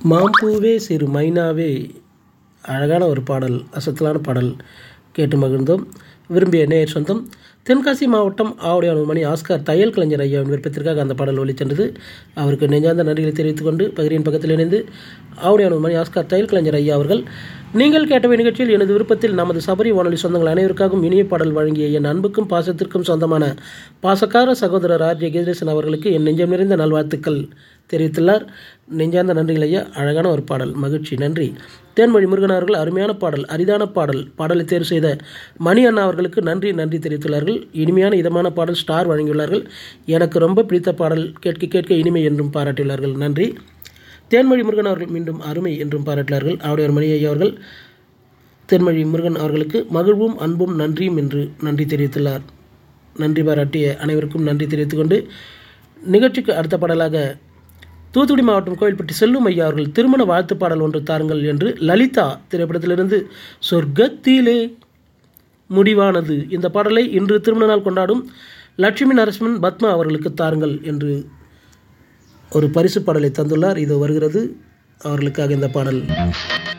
மாம்பூவே சிறு மைனாவே அழகான ஒரு பாடல் அசத்தலான பாடல் கேட்டு மகிழ்ந்தோம் விரும்பிய நேயர் சொந்தம் தென்காசி மாவட்டம் ஆவுடையானூர் மணி ஆஸ்கார் தையல் கலைஞர் ஐயாவின் விருப்பத்திற்காக அந்த பாடல் ஒலிச்சென்றது அவருக்கு நெஞ்சார்ந்த நன்றிகளை தெரிவித்துக் கொண்டு பகிரின் பக்கத்தில் இணைந்து ஆவுடையானூர் மணி ஆஸ்கார் தையல் கலைஞர் ஐயா அவர்கள் நீங்கள் கேட்டவை நிகழ்ச்சியில் எனது விருப்பத்தில் நமது சபரி வானொலி சொந்தங்கள் அனைவருக்காகவும் இனிய பாடல் வழங்கிய என் அன்புக்கும் பாசத்திற்கும் சொந்தமான பாசக்கார சகோதரர் ஆர் ஜே கதிரேசன் அவர்களுக்கு என் நெஞ்சம் நிறைந்த நல்வாழ்த்துக்கள் தெரிவித்துள்ளார் நெஞ்சார்ந்த நன்றிகள் ஐயா அழகான ஒரு பாடல் மகிழ்ச்சி நன்றி தேன்மொழி முருகன் அவர்கள் அருமையான பாடல் அரிதான பாடல் பாடலை தேர்வு செய்த மணி அண்ணா அவர்களுக்கு நன்றி நன்றி தெரிவித்துள்ளார்கள் இனிமையான இதமான பாடல் ஸ்டார் வழங்கியுள்ளார்கள் எனக்கு ரொம்ப பிடித்த பாடல் கேட்க கேட்க இனிமை என்றும் பாராட்டியுள்ளார்கள் நன்றி தேன்மொழி முருகன் அவர்கள் மீண்டும் அருமை என்றும் பாராட்டினார்கள் அவருடைய மணி ஐயா அவர்கள் தேன்மொழி முருகன் அவர்களுக்கு மகிழ்வும் அன்பும் நன்றியும் என்று நன்றி தெரிவித்துள்ளார் நன்றி பாராட்டிய அனைவருக்கும் நன்றி தெரிவித்துக்கொண்டு நிகழ்ச்சிக்கு அடுத்த பாடலாக தூத்துக்குடி மாவட்டம் கோயில்பட்டி செல்லும் ஐயா அவர்கள் திருமண வாழ்த்து பாடல் ஒன்று தாருங்கள் என்று லலிதா திரைப்படத்திலிருந்து சொர்க்கத்திலே முடிவானது இந்த பாடலை இன்று திருமண நாள் கொண்டாடும் லட்சுமி நரசிம்மன் பத்மா அவர்களுக்கு தாருங்கள் என்று ஒரு பரிசு பாடலை தந்துள்ளார் இது வருகிறது அவர்களுக்காக இந்த பாடல்